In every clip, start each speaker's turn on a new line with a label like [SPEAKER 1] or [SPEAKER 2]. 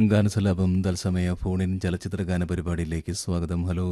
[SPEAKER 1] ഗാനസലാപം തത്സമയ ഫോണിൻ ചലച്ചിത്ര ഗാന പരിപാടിയിലേക്ക് സ്വാഗതം ഹലോ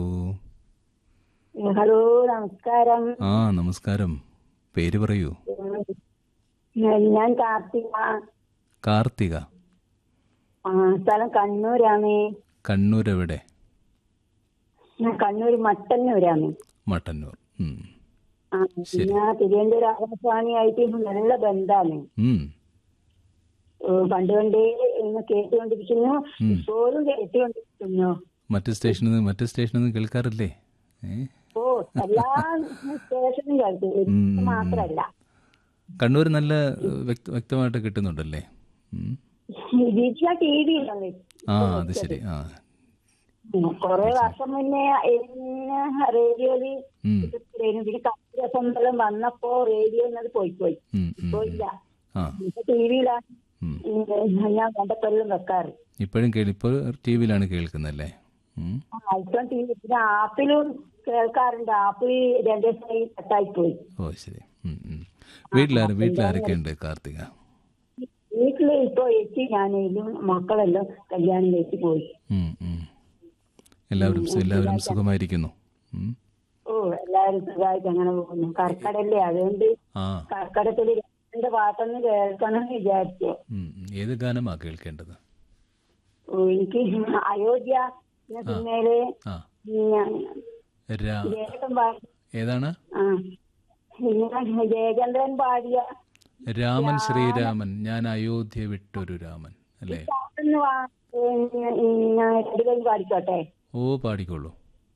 [SPEAKER 2] ഹലോ നമസ്കാരം
[SPEAKER 1] ആ നമസ്കാരം പേര് പറയൂ
[SPEAKER 2] ഞാൻ കാർത്തിക
[SPEAKER 1] കാർത്തിക
[SPEAKER 2] ആ സ്ഥലം കണ്ണൂരാണ്
[SPEAKER 1] കണ്ണൂർ എവിടെ
[SPEAKER 2] ഞാൻ കണ്ണൂർ മട്ടന്നൂരാണ്
[SPEAKER 1] മട്ടന്നൂർ ഉം.
[SPEAKER 2] ആ ഞാൻ തിരുവനന്തപുരം ആകാശവാണിയായിട്ട് നല്ല ബന്ധാണ്
[SPEAKER 1] ഉം.
[SPEAKER 2] ഏ, പണ്ട് പണ്ടേ ഇന്ന് കേട്ടുകൊണ്ടിരിക്കുന്നു ഇപ്പോഴും കേട്ടുകൊണ്ടിരിക്കുന്നു
[SPEAKER 1] മറ്റ് സ്റ്റേഷനിൽ നിന്ന് മറ്റ് സ്റ്റേഷനിൽ നിന്ന് കേൾക്കാറില്ലേ ഏ?
[SPEAKER 2] ഓ എല്ലാ സ്റ്റേഷനും കേൾക്കും ഇത് മാത്രല്ല
[SPEAKER 1] കണ്ണൂർ നല്ല ഏഹ്, വ്യക്ത- വ്യക്തമായിട്ട് കിട്ടുന്നുണ്ടല്ലേ ഉം.
[SPEAKER 2] വീട്ടിലെ ടി വിയിലാണ്
[SPEAKER 1] ആ അത് ശരി ആ
[SPEAKER 2] കൊറേ വർഷം മുന്നേ എന്നെ റേഡിയോയില്
[SPEAKER 1] ഉം.
[SPEAKER 2] ഇട്ടിട്ടുണ്ടായിരുന്നു. പിന്നെ കത്തിര സമ്പലം വന്നപ്പോ റേഡിയോ എന്നത് പോയി പോയി
[SPEAKER 1] ഉം, ഉം,
[SPEAKER 2] ഇപ്പൊ
[SPEAKER 1] ഉം.
[SPEAKER 2] ഇല്ല
[SPEAKER 1] ആ
[SPEAKER 2] ഇപ്പൊ ടി വിയിലാണ്
[SPEAKER 1] ഉം.
[SPEAKER 2] ഞാൻ കണ്ടപ്പെല്ലാം വെക്കാറ്
[SPEAKER 1] ഇപ്പോഴും കേൾ ഇപ്പോൾ ടി വിയിലാണ് കേൾക്കുന്നല്ലേ ഉം.
[SPEAKER 2] ആ ഇപ്പം ടി വി പിന്നെ ആപ്പിലും കേൾക്കാറുണ്ട് ആപ്പിൽ രണ്ടു ദിവസമായി കട്ടായി പോയി
[SPEAKER 1] ഓ ശരി ഉം, ഉം. വീട്ടിലാരും വീട്ടിലാരൊക്കെ ഉണ്ട് കാർത്തിക
[SPEAKER 2] വീട്ടില് ഇപ്പൊ എത്തി ഞാനും മക്കളെല്ലാം കല്യാണം കഴിച്ച് പോയി
[SPEAKER 1] ഉം, ഉം. എല്ലാവരും എല്ലാവരും സുഖമായിരിക്കുന്നു ഉം.
[SPEAKER 2] ഓ എല്ലാവരും സുഖമായിട്ട് അങ്ങനെ പോകുന്നു കർക്കടല്ലേ അതുകൊണ്ട്
[SPEAKER 1] ആ
[SPEAKER 2] കർക്കടത്തില് രണ്ട് പാട്ടൊന്ന് കേൾക്കണം എന്ന് വിചാരിച്ചു
[SPEAKER 1] ഉം, ഉം. ഏത് ഗാനമാ കേൾക്കേണ്ടത്
[SPEAKER 2] ഓ, എനിക്ക് അയോധ്യ എന്ന സിനിമയില്
[SPEAKER 1] ആ
[SPEAKER 2] ഞാൻ
[SPEAKER 1] രാ
[SPEAKER 2] ജയചന്ദ്രൻ പാടി
[SPEAKER 1] ഏതാണ്
[SPEAKER 2] ആ പിന്നെ ജയചന്ദ്രൻ പാടിയ
[SPEAKER 1] രാമൻ ശ്രീരാമൻ ഞാൻ അയോധ്യ വിട്ടൊരു രാമൻ അല്ലേ
[SPEAKER 2] പാട്ടൊന്ന് വാ- ഉം, ഞാൻ രണ്ടുപേരും പാടിക്കോട്ടെ
[SPEAKER 1] ഓ പാടിക്കോളൂ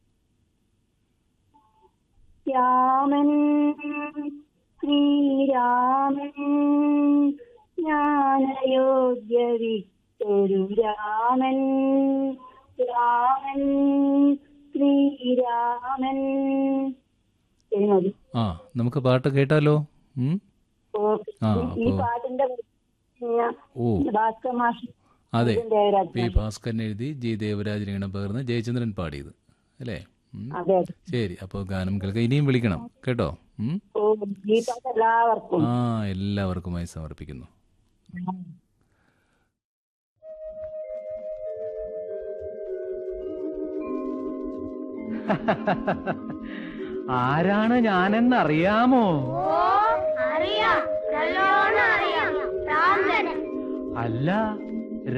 [SPEAKER 2] രാമൻ ശ്രീരാമൻ ഞാൻ അയോധ്യ വിട്ടൊരു രാമൻ രാമൻ ശ്രീരാമൻ ശരി മതി
[SPEAKER 1] ആ നമുക്ക് പാട്ട് കേട്ടാലോ ഉം?
[SPEAKER 2] ഓ,
[SPEAKER 1] ആ,
[SPEAKER 2] ഈ
[SPEAKER 1] അപ്പോ-
[SPEAKER 2] പാട്ടിന്റെ ഞാൻ
[SPEAKER 1] ഓ
[SPEAKER 2] ഭാസ്കർ മാഷ്
[SPEAKER 1] അതെ
[SPEAKER 2] ദേവരാജ്
[SPEAKER 1] പി ഭാസ്കരൻ എഴുതി ജി ദേവരാജൻ ഈണം പകർന്ന് ജയചന്ദ്രൻ പാടിയത് അല്ലേ ഉം.
[SPEAKER 2] അതെ അതെ
[SPEAKER 1] ശരി അപ്പോൾ ഗാനം കേൾക്കാം ഇനിയും വിളിക്കണം കേട്ടോ ഉം?
[SPEAKER 2] ഓ ഈ പാട്ട് എല്ലാവർക്കും
[SPEAKER 1] ആ എല്ലാവർക്കുമായി സമർപ്പിക്കുന്നു
[SPEAKER 3] ആരാണ് ഞാനെന്നറിയാമോ
[SPEAKER 4] ഓ അറിയാം നല്ലോണം അറിയാം ഭ്രാന്തൻ
[SPEAKER 3] അല്ല